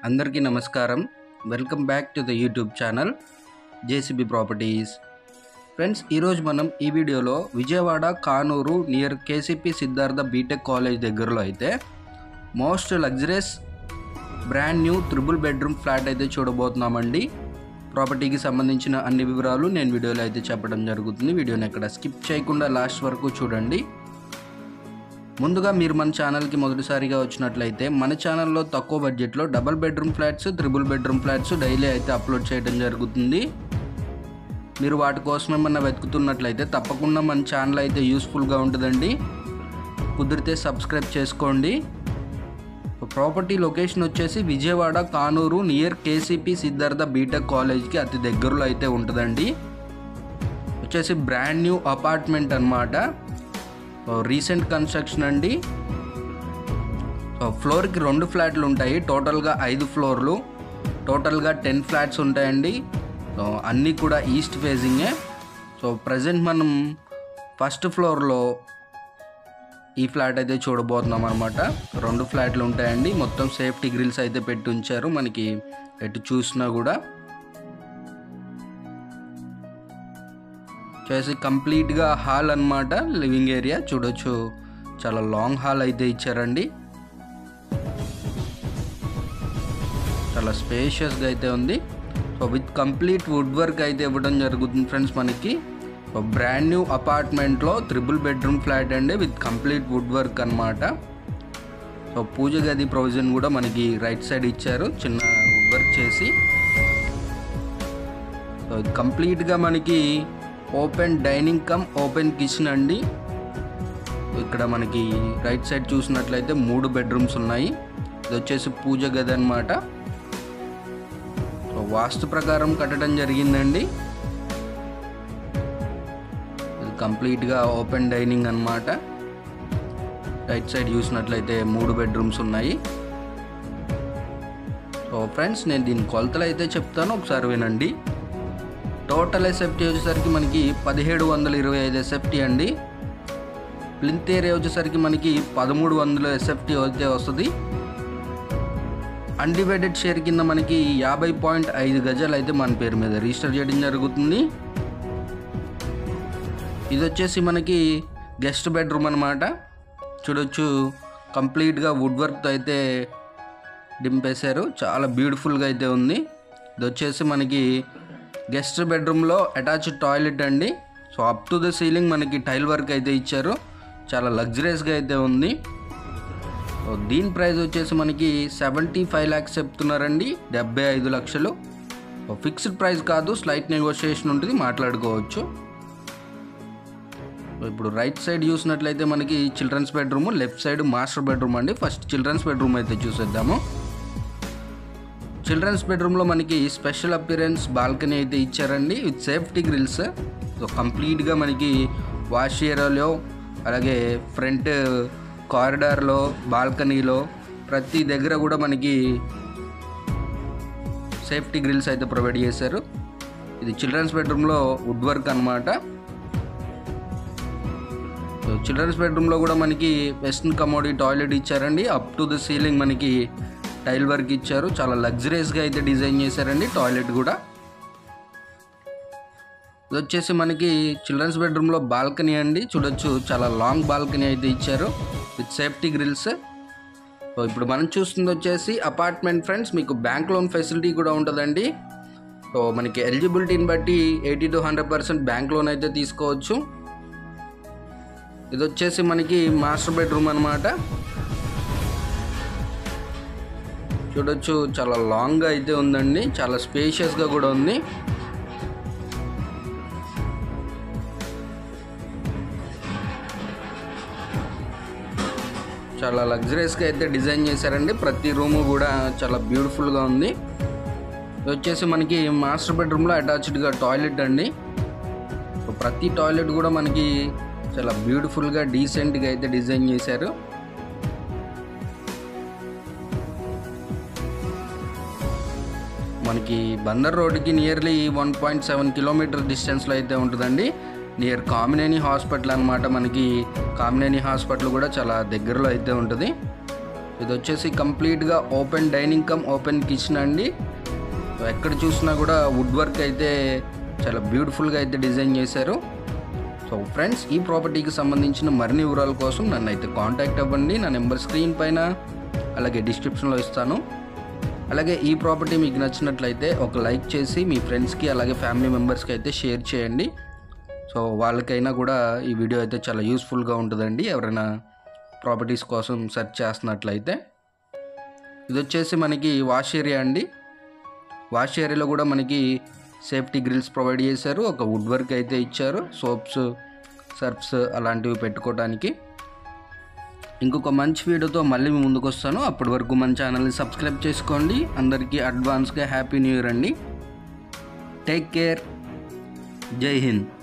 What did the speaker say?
అందరికీ నమస్కారం welcome back to the YouTube channel JCB properties friends ఈరోజు మనం ఈ వీడియోలో Vijayawada Kanuru near KCP Siddhartha B Tech college దగ్గరలో అయితే most luxurious brand new triple bedroom flat అయితే చూడబోతున్నామండి ప్రాపర్టీకి సంబంధించిన అన్ని వివరాలు నేను వీడియోలో అయితే చెప్పడం జరుగుతుంది వీడియోని ఎక్కడ స్కిప్ చేయకుండా లాస్ట్ వరకు చూడండి ముందుగా మీరు మన ఛానల్కి మొదటిసారిగా వచ్చినట్లయితే మన ఛానల్లో తక్కువ బడ్జెట్లో double bedroom flats triple bedroom flats daily అయితే అప్లోడ్ చేయడం జరుగుతుంది మీరు వాటి కోసం ఏమన్నా వెతుకుతున్నట్లయితే తప్పకుండా మన ఛానల్ అయితే యూస్ఫుల్గా ఉంటుందండి కుదిరితే సబ్స్క్రైబ్ చేసుకోండి ప్రాపర్టీ లొకేషన్ వచ్చేసి Vijayawada Kanuru near KCP Siddhartha B Tech కాలేజ్కి అతి దగ్గరలో అయితే ఉంటుందండి వచ్చేసి బ్రాండ్ న్యూ అపార్ట్మెంట్ అనమాట రీసెంట్ కన్స్ట్రక్షన్ అండి సో ఫ్లోర్కి రెండు ఫ్లాట్లు ఉంటాయి టోటల్గా ఐదు ఫ్లోర్లు టోటల్గా టెన్ ఫ్లాట్స్ ఉంటాయండి సో అన్నీ కూడా ఈస్ట్ ఫేజింగే సో ప్రజెంట్ మనం ఫస్ట్ ఫ్లోర్లో ఈ ఫ్లాట్ అయితే చూడబోతున్నాం అనమాట రెండు ఫ్లాట్లు ఉంటాయండి మొత్తం సేఫ్టీ గ్రిల్స్ అయితే పెట్టి ఉంచారు మనకి ఎటు చూసినా కూడా చేసి కంప్లీట్గా హాల్ అన్నమాట లివింగ్ ఏరియా చూడొచ్చు చాలా లాంగ్ హాల్ అయితే ఇచ్చారండి చాలా స్పేషియస్గా అయితే ఉంది so with complete wood work అయితే ఇవ్వడం జరుగుతుంది ఫ్రెండ్స్ మనకి సో బ్రాండ్ న్యూ అపార్ట్మెంట్లో త్రిబుల్ బెడ్రూమ్ ఫ్లాట్ అండి విత్ కంప్లీట్ వుడ్ వర్క్ అనమాట సో పూజ గది ప్రొవిజన్ కూడా మనకి రైట్ సైడ్ ఇచ్చారు చిన్న వుడ్ వర్క్ చేసి సో ఇది కంప్లీట్గా మనకి open dining cum open kitchen అండి ఇక్కడ మనకి రైట్ సైడ్ చూసినట్లయితే మూడు బెడ్రూమ్స్ ఉన్నాయి ఇది వచ్చేసి పూజ గది అనమాట సో వాస్తు ప్రకారం కట్టడం జరిగిందండి ఇది కంప్లీట్గా ఓపెన్ డైనింగ్ అనమాట రైట్ సైడ్ చూసినట్లయితే మూడు బెడ్రూమ్స్ ఉన్నాయి సో ఫ్రెండ్స్ నేను దీని కొలతలు అయితే చెప్తాను ఒకసారి వినండి టోటల్ ఎస్ఎఫ్టీ వచ్చేసరికి మనకి పదిహేడు వందల ఇరవై ఐదు ఎస్ఎఫ్టీ అండి ప్లింత్ ఏరియా వచ్చేసరికి మనకి పదమూడు వందల ఎస్ఎఫ్టీ అయితే వస్తుంది అన్డివైడెడ్ షేర్ కింద మనకి యాభై పాయింట్ ఐదు గజాలు అయితే మన పేరు మీద రిజిస్టర్ చేయడం జరుగుతుంది ఇది వచ్చేసి మనకి గెస్ట్ బెడ్రూమ్ అనమాట చూడొచ్చు కంప్లీట్గా వుడ్ వర్క్తో అయితే డింపేశారు చాలా బ్యూటిఫుల్గా అయితే ఉంది ఇది వచ్చేసి మనకి గెస్ట్ బెడ్రూమ్లో అటాచ్డ్ టాయిలెట్ అండి so up to the ceiling మనకి టైల్ వర్క్ అయితే ఇచ్చారు చాలా లగ్జరియస్గా అయితే ఉంది సో దీని ప్రైస్ వచ్చేసి మనకి సెవెంటీ ఫైవ్ ల్యాక్స్ చెప్తున్నారండి డెబ్బై ఐదు లక్షలు ఫిక్స్డ్ ప్రైస్ కాదు స్లైట్ నెగోషియేషన్ ఉంటుంది మాట్లాడుకోవచ్చు ఇప్పుడు రైట్ సైడ్ చూసినట్లయితే మనకి children's bedroom left side master bedroom అండి ఫస్ట్ చిల్డ్రన్స్ బెడ్రూమ్ అయితే చూసేద్దాము చిల్డ్రన్స్ బెడ్రూమ్లో మనకి స్పెషల్ అపిరెన్స్ బాల్కనీ అయితే ఇచ్చారండి విత్ సేఫ్టీ గ్రిల్స్ సో కంప్లీట్గా మనకి వాష్ ఏరియాలో అలాగే ఫ్రంట్ కారిడార్లో బాల్కనీలో ప్రతి దగ్గర కూడా మనకి సేఫ్టీ గ్రిల్స్ అయితే ప్రొవైడ్ చేశారు ఇది చిల్డ్రన్స్ బెడ్రూమ్లో వుడ్ వర్క్ అనమాట సో చిల్డ్రన్స్ బెడ్రూమ్లో కూడా మనకి వెస్ట్రన్ కమోడీ టాయిలెట్ ఇచ్చారండి అప్ టు ద సీలింగ్ మనకి టైల్ వర్క్ ఇచ్చారు చాలా లగ్జరియస్గా అయితే డిజైన్ చేశారండి టాయిలెట్ కూడా ఇది వచ్చేసి మనకి చిల్డ్రన్స్ బెడ్రూమ్లో బాల్కనీ అండి చూడొచ్చు చాలా లాంగ్ బాల్కనీ అయితే ఇచ్చారు విత్ సేఫ్టీ గ్రిల్స్ సో ఇప్పుడు మనం చూస్తుంది వచ్చేసి అపార్ట్మెంట్ ఫ్రెండ్స్ మీకు బ్యాంక్ లోన్ ఫెసిలిటీ కూడా ఉంటుందండి సో మనకి ఎలిజిబిలిటీని బట్టి eighty to hundred percent bank loan అయితే తీసుకోవచ్చు ఇది వచ్చేసి మనకి మాస్టర్ బెడ్రూమ్ అనమాట చూడొచ్చు చాలా లాంగ్గా అయితే ఉందండి చాలా స్పేషియస్గా కూడా ఉంది చాలా లగ్జరియస్గా అయితే డిజైన్ చేశారండి ప్రతి రూము కూడా చాలా బ్యూటిఫుల్గా ఉంది ఇది వచ్చేసి మనకి మాస్టర్ బెడ్రూమ్లో అటాచ్డ్గా టాయిలెట్ అండి సో ప్రతి టాయిలెట్ కూడా మనకి చాలా బ్యూటిఫుల్గా డీసెంట్గా అయితే డిజైన్ చేశారు మనకి బందర్ రోడ్డుకి nearly one point seven kilometer డిస్టెన్స్లో అయితే ఉంటుందండి నియర్ కామినేని హాస్పిటల్ అనమాట మనకి కామినేని హాస్పిటల్ కూడా చాలా దగ్గరలో అయితే ఉంటుంది ఇది వచ్చేసి కంప్లీట్గా open dining cum open kitchen అండి ఎక్కడ చూసినా కూడా వుడ్ వర్క్ అయితే చాలా బ్యూటిఫుల్గా అయితే డిజైన్ చేశారు సో ఫ్రెండ్స్ ఈ ప్రాపర్టీకి సంబంధించిన మరిన్ని వివరాల కోసం నన్ను అయితే కాంటాక్ట్ అవ్వండి నా నెంబర్ స్క్రీన్ పైన అలాగే డిస్క్రిప్షన్లో ఇస్తాను అలాగే ఈ ప్రాపర్టీ మీకు నచ్చినట్లయితే ఒక లైక్ చేసి మీ ఫ్రెండ్స్కి అలాగే ఫ్యామిలీ మెంబర్స్కి అయితే షేర్ చేయండి సో వాళ్ళకైనా కూడా ఈ వీడియో అయితే చాలా యూస్ఫుల్గా ఉంటుందండి ఎవరైనా ప్రాపర్టీస్ కోసం సెర్చ్ చేస్తున్నట్లయితే ఇది వచ్చేసి మనకి వాష్ ఏరియా అండి వాష్ ఏరియాలో కూడా మనకి సేఫ్టీ గ్రిల్స్ ప్రొవైడ్ చేశారు ఒక వుడ్ వర్క్ అయితే ఇచ్చారు సోప్స్ సర్ఫ్స్ అలాంటివి పెట్టుకోవడానికి ఇంకొక మంచి వీడియోతో మళ్ళీ మీ ముందుకు వస్తాను అప్పటి వరకు మన ఛానల్ని సబ్స్క్రైబ్ చేసుకోండి అందరికీ అడ్వాన్స్గా హ్యాపీ న్యూ ఇయర్ అండి టేక్ కేర్ జై హింద్